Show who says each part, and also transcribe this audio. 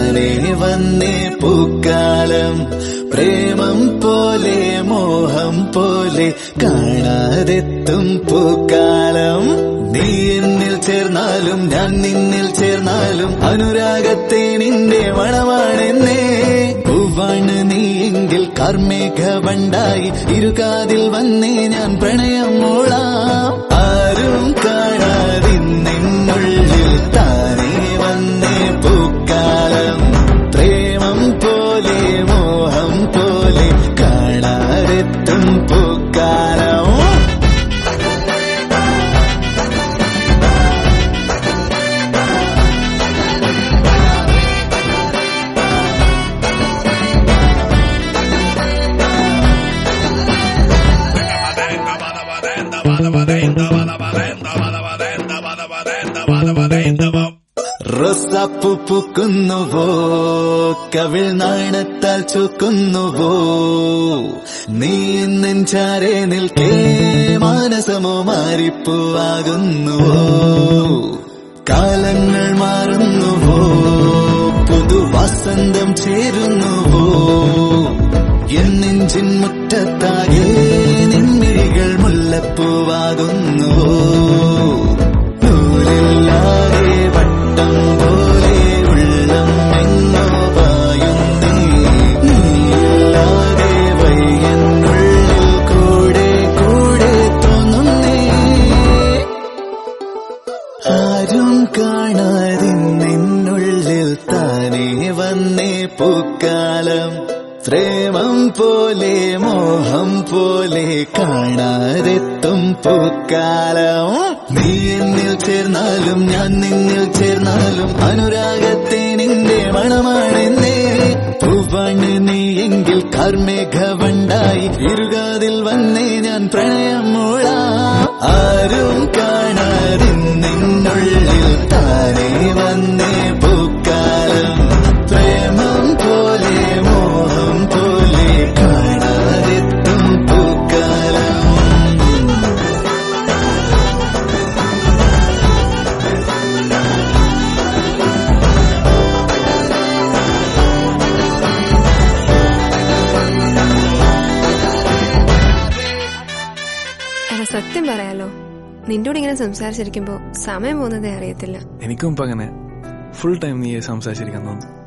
Speaker 1: താനേ വന്നേ പൂക്കാലം പ്രേമം പോലെ മോഹം പോലെ കാണാതെത്തും പൂക്കാലം നീ എന്നിൽ ചേർന്നാലും ഞാൻ നിന്നിൽ ചേർന്നാലും അനുരാഗത്തെ നിന്റെ മണമാണെന്നേ പൂവാണ് നീ എങ്കിൽ കാർമേഘ വണ്ടായി ഇരുകാതിൽ വന്നേ ഞാൻ പ്രണയം മൂളാം ആരും കാണാതിന്നുള്ളിൽ താനേ വന്നേ പൂക്കാലം പ്രേമം പോലെ മോഹം പോലെ കാണാതെത്തും പൂക്കാലം റോസാപ്പൂ പൂക്കുന്നുവോ കവിൾ നാണത്താൽ ചുക്കുന്നുവോ നീ നെഞ്ചാരെ നിൽക്കേ മാനസമോ മാറിപ്പൂവാകുന്നുവോ കാലങ്ങൾ മാറുന്നുവോ പുതുവസന്തം ചേരുന്നുവോ എന്നെഞ്ചിൻ മുറ്റത്താകെ നിൻമിഴികൾ മുല്ലപ്പൂവാകുന്നുവോ നൂലില്ലാതെ വട്ടം പോലെ ഉള്ളം എങ്ങോ പായുന്നേ നീയില്ലാതെ വയ്യനുള്ളിൽ കൂടെ കൂടെ തോന്നുന്നേ ആരും കാണാതെ നിന്നുള്ളിൽ താനേ വന്നേ പൂക്കാലം പ്രേമം പോലെ മോഹം പോലെ കാണാതെത്തും പൂക്കാലം നീ എന്നിൽ ചേർന്നാലും ഞാൻ നിന്നിൽ ചേർന്നാലും അനുരാഗത്തെ നിന്റെ മണമാണെന്നേ പൂവാണ് നീ എങ്കിൽ കാർമേഘ വണ്ടായി ഇരുകാതിൽ വന്നേ ഞാൻ പ്രണയം മൂളാം ആരും കാണാതെ നിന്നുള്ളിൽ താനേ വന്നേ പൂക്കാലം പ്രേമം പോലെ മോഹം പോലെ കാണാതെത്തും പൂക്കാലം
Speaker 2: എടാ സത്യം പറയാലോ നിന്നോട് ഇങ്ങനെ സംസാരിച്ചിരിക്കുമ്പോ സമയം പോകുന്നതേ അറിയത്തില്ല
Speaker 3: എനിക്കും ഇപ്പൊ അങ്ങനെ ഫുൾ ടൈം നീ സംസാരിച്ചിരിക്കാൻ തോന്നുന്നു